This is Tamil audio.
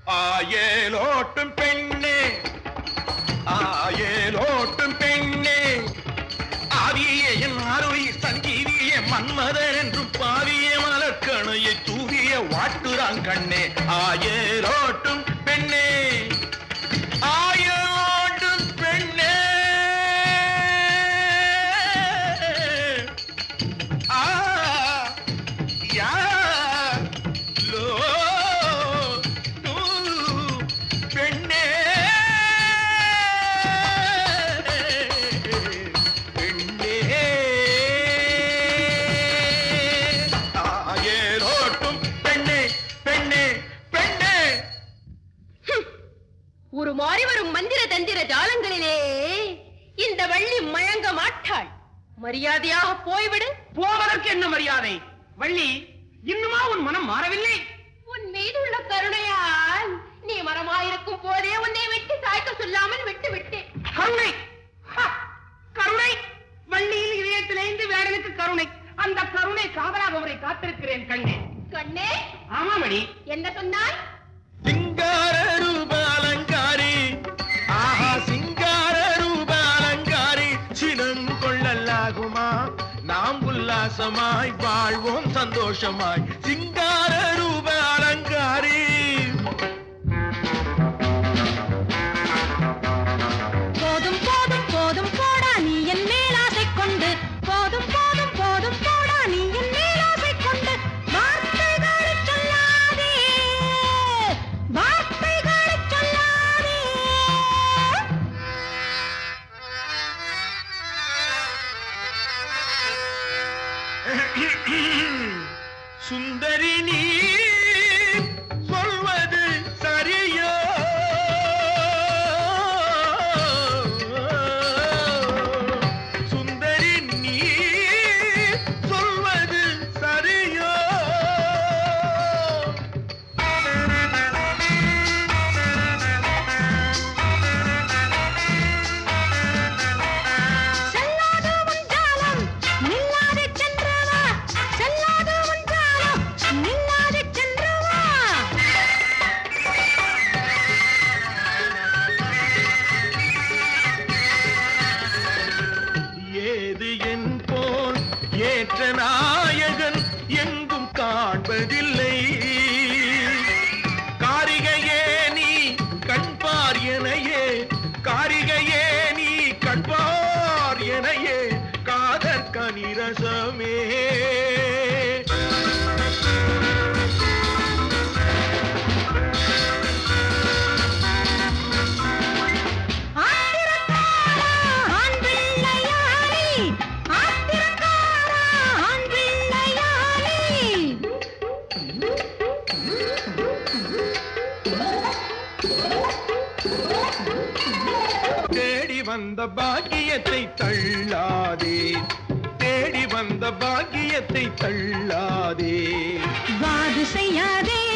ஆயேலோட்டும் பெண்ணே ஆயேலோட்டும் பெண்ணே ஆவியே என் அருள் சங்கீதிய மன்மதன் என்றும் பாவிய மலக்கணையை தூவிய வாட்டுறான் கண்ணே ஆயேலோட்டும் பெண்ணே ஆயலோட்டும் பெண்ணே ஆ யா லோ நூ பெண்ணே பெண்ணே ஆயேலோட்டும் பெண்ணே பெண்ணே பெண்ணே ஒரு மாறி வரும் மந்திர தந்திர ஜாலங்களிலே இந்த வள்ளி மயங்க மாட்டாள் மரியாதையாக போய்விடு போவதற்கு என்ன மரியாதை வள்ளி இன்னுமா உன் மனம் மாறவில்லை உன் மீதுள்ள கருணையால் நீ மரமாயிருக்கும் போதே உன்னை வெட்டி சாய்க்க சொல்லாமல் விட்டு விட்டேன் கருணை ஹ! கருணை வள்ளியில் இதயத்திலேந்து வேடனுக்கு கருணை அந்த கருணை காவலாக அவரை காத்திருக்கிறேன் கண்ணே கண்ணே ஆமாமணி என்ன சொன்னாய் சிங்கார ரூப அலங்காரி ஆஹா சிங்கார ரூப அலங்காரி சினம் கொள்ளலாகுமா நாம் உல்லாசமாய் வாழ்வோம் சந்தோஷமாய் சிங்கார ரூப அலங்காரி போதும் போதும் போதும் போடா நீ என் மேலாசை கொண்டு போதும் போதும் போதும் போடா நீ என் மேலாசை கொண்டு வார்த்தைகளை சொல்லாதே வார்த்தைகளை சொல்லாதே சுந்தரி நீ சொல்வது சரியோ சுந்தரி நீ சொல்வது சரியோ செல்லாது உன் ஜாலம் நில்லாது சென்றவா செல்லாது உன் ஜாலம் நில்லாது சென்றவா ஏது என் போல் ஏற்ற நாயகன் எங்கும் காண்பதில்லை காரிகையே நீ கண்பார் எனையே காரிகையே நீ கண்பார் எனையே காதற் கனிரசமே ஆத்திரக்காரா ஆண் பிள்ளையாளி ஆத்திரக்காரா ஆண் பிள்ளையாளி தேடி வந்த பாக்கியத்தை தள்ளாதே தேடி வந்த பாக்கியத்தை தள்ளாதே வாது செய்யாதே